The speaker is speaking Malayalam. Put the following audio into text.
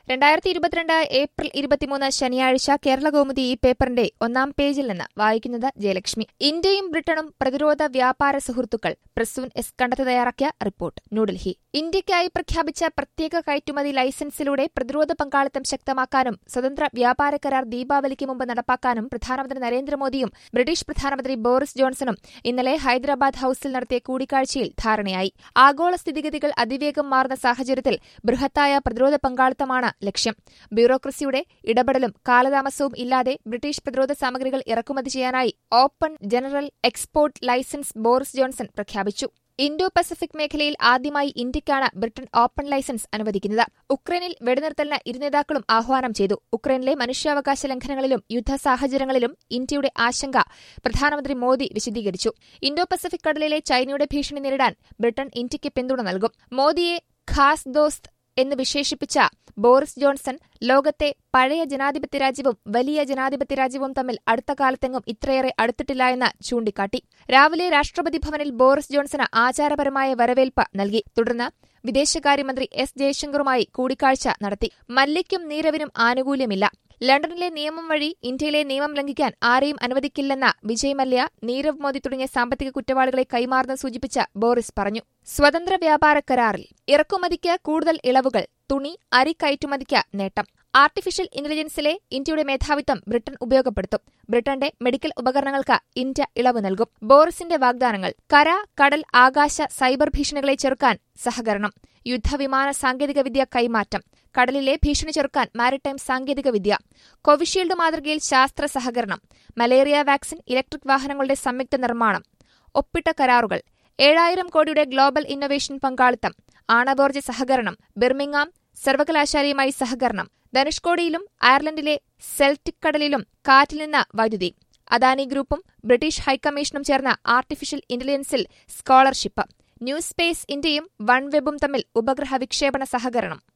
രണ്ടായിരത്തി ഇരുപത്തിരണ്ട് ഏപ്രിൽ ഇരുപത്തിമൂന്ന് ശനിയാഴ്ച കേരളകൗമുദി ഈ പേപ്പറിന്റെ ഒന്നാം പേജിൽ നിന്ന് വായിക്കുന്നത് ജയലക്ഷ്മി ഇന്ത്യയും ബ്രിട്ടനും പ്രതിരോധ വ്യാപാര സുഹൃത്തുക്കൾ പ്രസൂൻ എസ് കണ്ടെത്തി തയ്യാറാക്കിയ റിപ്പോർട്ട് ന്യൂഡൽഹി ഇന്ത്യയ്ക്കായി പ്രഖ്യാപിച്ച പ്രത്യേക കയറ്റുമതി ലൈസൻസിലൂടെ പ്രതിരോധ പങ്കാളിത്തം ശക്തമാക്കാനും സ്വതന്ത്ര വ്യാപാര കരാർ ദീപാവലിക്ക് മുമ്പ് നടപ്പാക്കാനും പ്രധാനമന്ത്രി നരേന്ദ്രമോദിയും ബ്രിട്ടീഷ് പ്രധാനമന്ത്രി ബോറിസ് ജോൺസണും ഇന്നലെ ഹൈദരാബാദ് ഹൌസിൽ നടത്തിയ കൂടിക്കാഴ്ചയിൽ ധാരണയായി ആഗോള സ്ഥിതിഗതികൾ അതിവേഗം മാറുന്ന സാഹചര്യത്തിൽ ബൃഹത്തായ പ്രതിരോധ പങ്കാളിത്തമാണ് ലക്ഷ്യം ബ്യൂറോക്രസിയുടെ ഇടപെടലും കാലതാമസവും ഇല്ലാതെ ബ്രിട്ടീഷ് പ്രതിരോധ സാമഗ്രികൾ ഇറക്കുമതി ചെയ്യാനായി open general export licence Boris Johnson പ്രഖ്യാപിച്ചു ഇൻഡോ പസഫിക് മേഖലയിൽ ആദ്യമായി ഇന്ത്യയ്ക്കാണ് ബ്രിട്ടൻ ഓപ്പൺ ലൈസൻസ് അനുവദിക്കുന്നത് ഉക്രൈനിൽ വെടിനിർത്തലിന് ഇരു നേതാക്കളും ആഹ്വാനം ചെയ്തു ഉക്രൈനിലെ മനുഷ്യാവകാശ ലംഘനങ്ങളിലും യുദ്ധ സാഹചര്യങ്ങളിലും ഇന്ത്യയുടെ ആശങ്ക പ്രധാനമന്ത്രി മോദി വിശദീകരിച്ചു ഇൻഡോ പസഫിക് കടലിലെ ചൈനയുടെ ഭീഷണി നേരിടാൻ ബ്രിട്ടൻ ഇന്ത്യയ്ക്ക് പിന്തുണ നൽകും മോദിയെ ഖാസ് ദോസ്ത് എന്ന് വിശേഷിപ്പിച്ച ബോറിസ് ജോൺസൺ ലോകത്തെ പഴയ ജനാധിപത്യ രാജ്യവും വലിയ ജനാധിപത്യ രാജ്യവും തമ്മിൽ അടുത്ത കാലത്തെങ്ങും ഇത്രയേറെ അടുത്തിട്ടില്ല എന്ന് ചൂണ്ടിക്കാട്ടി രാവിലെ രാഷ്ട്രപതി ഭവനിൽ ബോറിസ് ജോൺസണ് ആചാരപരമായ വരവേൽപ്പ് നൽകി തുടർന്ന് വിദേശകാര്യമന്ത്രി എസ് ജയശങ്കറുമായി കൂടിക്കാഴ്ച നടത്തി മല്യയ്ക്കും നീരവിനും ആനുകൂല്യമില്ല ലണ്ടനിലെ നിയമം വഴി ഇന്ത്യയിലെ നിയമം ലംഘിക്കാൻ ആരെയും അനുവദിക്കില്ലെന്ന വിജയ് മല്യ നീരവ് മോദി തുടങ്ങിയ സാമ്പത്തിക കുറ്റവാളികളെ കൈമാറുന്ന സൂചിപ്പിച്ച ബോറിസ് പറഞ്ഞു സ്വതന്ത്ര വ്യാപാര കരാറിൽ ഇറക്കുമതിക്ക് കൂടുതൽ ഇളവുകൾ തുണി അരി കയറ്റുമതിക്ക് നേട്ടം ആർട്ടിഫിഷ്യൽ ഇന്റലിജൻസിലെ ഇന്ത്യയുടെ മേധാവിത്വം ബ്രിട്ടൻ ഉപയോഗപ്പെടുത്തും ബ്രിട്ടന്റെ മെഡിക്കൽ ഉപകരണങ്ങൾക്ക് ഇന്ത്യ ഇളവ് നൽകും ബോറിസിന്റെ വാഗ്ദാനങ്ങൾ കര കടൽ ആകാശ സൈബർ ഭീഷണികളെ ചെറുക്കാൻ സഹകരണം യുദ്ധവിമാന സാങ്കേതികവിദ്യ കൈമാറ്റം കടലിലെ ഭീഷണി ചെറുക്കാൻ മാരിടൈം സാങ്കേതികവിദ്യ കോവിഷീൽഡ് മാതൃകയിൽ ശാസ്ത്ര സഹകരണം മലേറിയ വാക്സിൻ ഇലക്ട്രിക് വാഹനങ്ങളുടെ സംയുക്ത നിർമ്മാണം ഒപ്പിട്ട കരാറുകൾ ഏഴായിരം കോടിയുടെ ഗ്ലോബൽ ഇന്നൊവേഷൻ പങ്കാളിത്തം ആണവോർജ്ജ സഹകരണം ബിർമിംഗാം സർവകലാശാലയുമായി സഹകരണം ധനുഷ്കോടിയിലും അയർലൻഡിലെ സെൽറ്റിക് കടലിലും കാറ്റിൽ നിന്ന് വൈദ്യുതി അദാനി ഗ്രൂപ്പും ബ്രിട്ടീഷ് ഹൈക്കമ്മീഷനും ചേർന്ന ആർട്ടിഫിഷ്യൽ ഇന്റലിജൻസിൽ സ്കോളർഷിപ്പ് ന്യൂസ് സ്പേസ് ഇന്ത്യയും വൺവെബും തമ്മിൽ ഉപഗ്രഹ വിക്ഷേപണ സഹകരണം